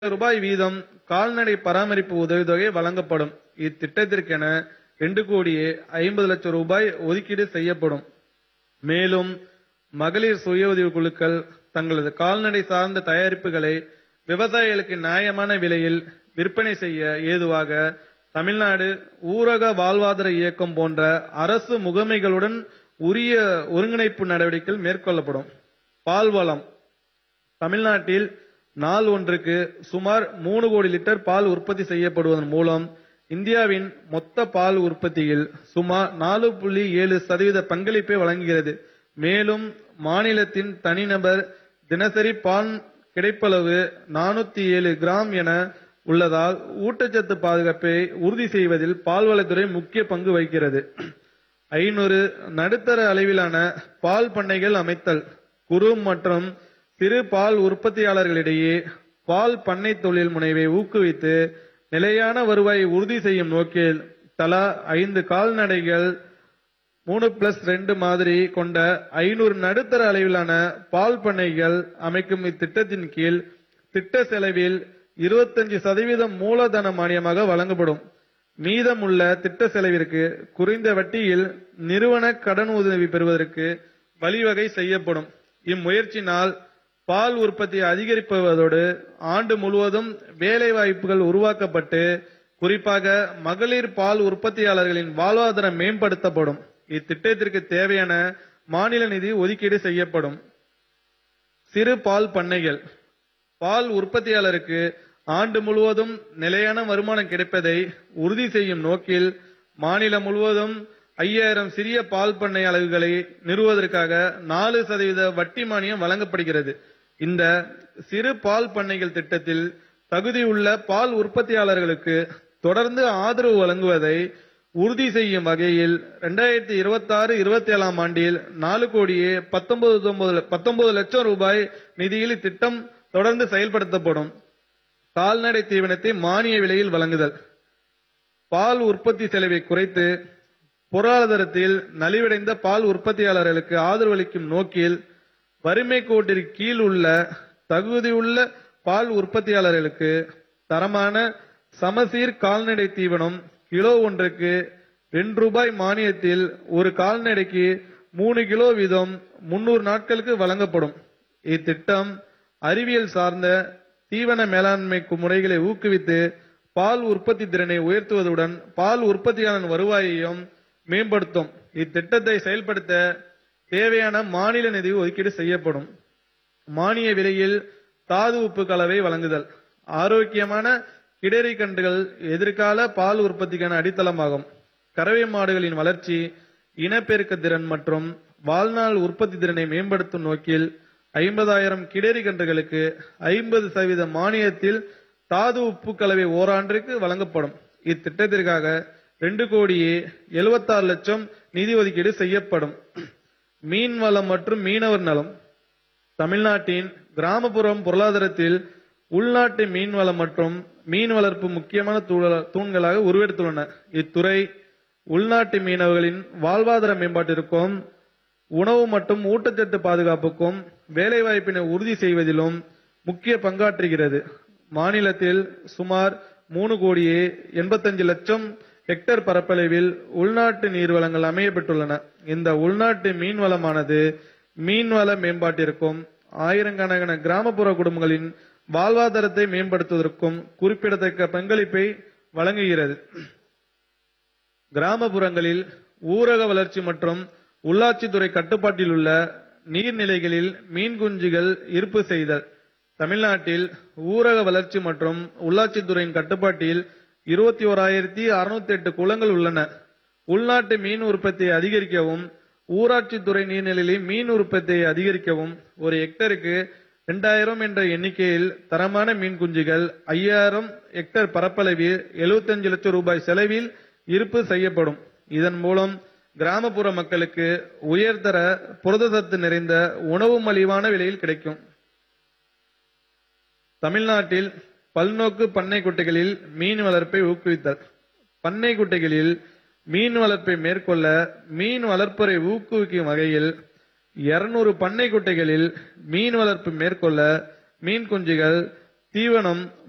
ரூபாய் வீதம் கால்நடை பராமரிப்பு உதவித்தொகை வழங்கப்படும் இத்திட்டத்திற்கென ரெண்டு கோடியே ஐம்பது லட்சம் ரூபாய் ஒதுக்கீடு செய்யப்படும் மேலும் மகளிர் சுய உதவி குழுக்கள் தங்களது கால்நடை சார்ந்த தயாரிப்புகளை விவசாயிகளுக்கு நியாயமான விலையில் விற்பனை செய்ய ஏதுவாக தமிழ்நாடு ஊரக வாழ்வாதார இயக்கம் போன்ற அரசு முகமைகளுடன் உரிய ஒருங்கிணைப்பு நடவடிக்கைகள் மேற்கொள்ளப்படும் பால்வளம் தமிழ்நாட்டில் நாள் ஒன்றுக்கு சுமார் மூணு கோடி லிட்டர் பால் உற்பத்தி செய்யப்படுவதன் மூலம் இந்தியாவின் மொத்த பால் உற்பத்தியில் சுமார் நாலு புள்ளி ஏழு சதவீத பங்களிப்பை வழங்குகிறது மேலும் மாநிலத்தின் தனிநபர் தினசரி பால் கிடைப்பளவு நானூத்தி ஏழு கிராம் என உள்ளதால் ஊட்டச்சத்து பாதுகாப்பை உறுதி செய்வதில் பால்வளத்துறை முக்கிய பங்கு வகிக்கிறது ஐநூறு நடுத்தர அளவிலான பால் பண்ணைகள் அமைத்தல் குறு மற்றும் சிறு பால் உற்பத்தியாளர்களிடையே பால் பண்ணை தொழில் முனைவை ஊக்குவித்து நிலையான வருவாயை உறுதி செய்யும் நோக்கில் தலா ஐந்து கால்நடைகள் மூணு பிளஸ் ரெண்டு மாதிரி கொண்ட ஐநூறு நடுத்தர அளவிலான பால் பண்ணைகள் அமைக்கும் இத்திட்டத்தின் கீழ் திட்ட செலவில் இருபத்தஞ்சு சதவீதம் மூலதன மானியமாக வழங்கப்படும் மீதமுள்ள திட்ட செலவிற்கு குறைந்த வட்டியில் நிறுவன கடன் உதவி பெறுவதற்கு வழிவகை செய்யப்படும் இம்முயற்சினால் பால் உற்பத்தியை அதிகரிப்பதோடு ஆண்டு முழுவதும் வேலை வாய்ப்புகள் உருவாக்கப்பட்டு குறிப்பாக மகளிர் பால் உற்பத்தியாளர்களின் வாழ்வாதாரம் மேம்படுத்தப்படும் இத்திட்டத்திற்கு தேவையான மாநில நிதி ஒதுக்கீடு செய்யப்படும் சிறு பால் பண்ணைகள் பால் உற்பத்தியாளருக்கு ஆண்டு முழுவதும் நிலையான வருமானம் கிடைப்பதை உறுதி செய்யும் நோக்கில் மாநிலம் முழுவதும் ஐயாயிரம் சிறிய பால் பண்ணை அலகுகளை நிறுவுவதற்காக நாலு சதவீத வட்டி மானியம் வழங்கப்படுகிறது இந்த சிறு பால் பண்ணைகள் திட்டத்தில் தகுதியுள்ள பால் உற்பத்தியாளர்களுக்கு தொடர்ந்து ஆதரவு வழங்குவதை உறுதி செய்யும் வகையில் ரெண்டாயிரத்தி இருபத்தி ஆறு இருபத்தி ஏழாம் ஆண்டில் நாலு கோடியே பத்தொன்பது பத்தொன்பது லட்சம் ரூபாய் நிதியில் இத்திட்டம் தொடர்ந்து செயல்படுத்தப்படும் கால்நடை தீவனத்தை மானிய விலையில் வழங்குதல் பால் உற்பத்தி செலவை குறைத்து பொருளாதாரத்தில் நலிவடைந்த பால் உற்பத்தியாளர்களுக்கு ஆதரவளிக்கும் நோக்கில் வறுமை கோட்டிற்கு கீழ் உள்ள தகுதியுள்ள பால் உற்பத்தியாளர்களுக்கு தரமான சமசீர் கால்நடை தீவனம் கிலோ ஒன்றுக்கு ரெண்டு ரூபாய் மானியத்தில் ஒரு கால்நடைக்கு மூணு கிலோ வீதம் முன்னூறு நாட்களுக்கு வழங்கப்படும் இத்திட்டம் அறிவியல் சார்ந்த தீவன மேலாண்மை முறைகளை ஊக்குவித்து பால் உற்பத்தி திறனை உயர்த்துவதுடன் பால் உற்பத்தியாளர் வருவாயையும் மேம்படுத்தும் இத்திட்டத்தை செயல்படுத்த தேவையான மாநில நிதி ஒதுக்கீடு செய்யப்படும் மானிய விலையில் தாது உப்பு கலவை வழங்குதல் ஆரோக்கியமான கிடரி கன்றுகள் எதிர்கால பால் உற்பத்திக்கான அடித்தளமாகும் கறவை மாடுகளின் வளர்ச்சி இனப்பெருக்க திறன் மற்றும் வாழ்நாள் உற்பத்தி திறனை மேம்படுத்தும் நோக்கில் ஐம்பதாயிரம் கிடரி கன்றுகளுக்கு ஐம்பது சதவீத மானியத்தில் தாது உப்பு கலவை ஓராண்டிற்கு வழங்கப்படும் இத்திட்டத்திற்காக ரெண்டு கோடியே எழுபத்தாறு லட்சம் நிதி ஒதுக்கீடு செய்யப்படும் மீன் வளம் மற்றும் மீனவர் நலம் தமிழ்நாட்டின் கிராமப்புறம் பொருளாதாரத்தில் உள்நாட்டு மீன் வளம் மற்றும் மீன் வளர்ப்பு முக்கியமான தூள- தூண்களாக உருவெடுத்துள்ளன இத்துறை உள்நாட்டு மீனவர்களின் வாழ்வாதார மேம்பாட்டிற்கும் உணவு மற்றும் ஊட்டச்சத்து பாதுகாப்புக்கும் வேலைவாய்ப்பினை உறுதி செய்வதிலும் முக்கிய பங்காற்றுகிறது மாநிலத்தில் சுமார் மூணு கோடியே எண்பத்தஞ்சு லட்சம் ஹெக்டேர் பரப்பளவில் உள்நாட்டு நீர்வளங்கள் அமையப்பட்டுள்ளன இந்த உள்நாட்டு மீன்வளமானது மீன்வள மேம்பாட்டிற்கும் ஆயிரக்கணக்கான கிராமப்புற குடும்பங்களின் வாழ்வாதாரத்தை மேம்படுத்துவதற்கும் குறிப்பிடத்தக்க பங்களிப்பை வழங்குகிறது கிராமப்புறங்களில் ஊரக வளர்ச்சி மற்றும் உள்ளாட்சித்துறை கட்டுப்பாட்டில் உள்ள நீர்நிலைகளில் மீன் குஞ்சுகள் இருப்பு செய்தல் தமிழ்நாட்டில் ஊரக வளர்ச்சி மற்றும் உள்ளாட்சித்துறையின் கட்டுப்பாட்டில் இருபத்தி ஓராயிரத்தி அறுநூத்தி எட்டு குளங்கள் உள்ளன உள்நாட்டு மீன் உற்பத்தியை அதிகரிக்கவும் ஊராட்சித்துறை நீர்நிலைகளில் மீன் உற்பத்தியை அதிகரிக்கவும் ஒரு ஹெக்டருக்கு இரண்டாயிரம் என்ற எண்ணிக்கையில் தரமான மீன் குஞ்சுகள் ஐயாயிரம் ஹெக்டேர் பரப்பளவில் 75 லட்சம் ரூபாய் செலவில் இருப்பு செய்யப்படும் இதன் மூலம் கிராமப்புற மக்களுக்கு உயர்தர புரதசத்து நிறைந்த உணவு மலிவான விலையில் கிடைக்கும் தமிழ்நாட்டில் பல்நோக்கு பண்ணை குட்டைகளில் மீன் வளர்ப்பை ஊக்குவித்தல் பண்ணை குட்டைகளில் மீன் வளர்ப்பை மேற்கொள்ள மீன் வளர்ப்பரை ஊக்குவிக்கும் வகையில் 200 பண்ணை குட்டைகளில் மீன் வளர்ப்பு மேற்கொள்ள மீன் குஞ்சுகள் தீவனம்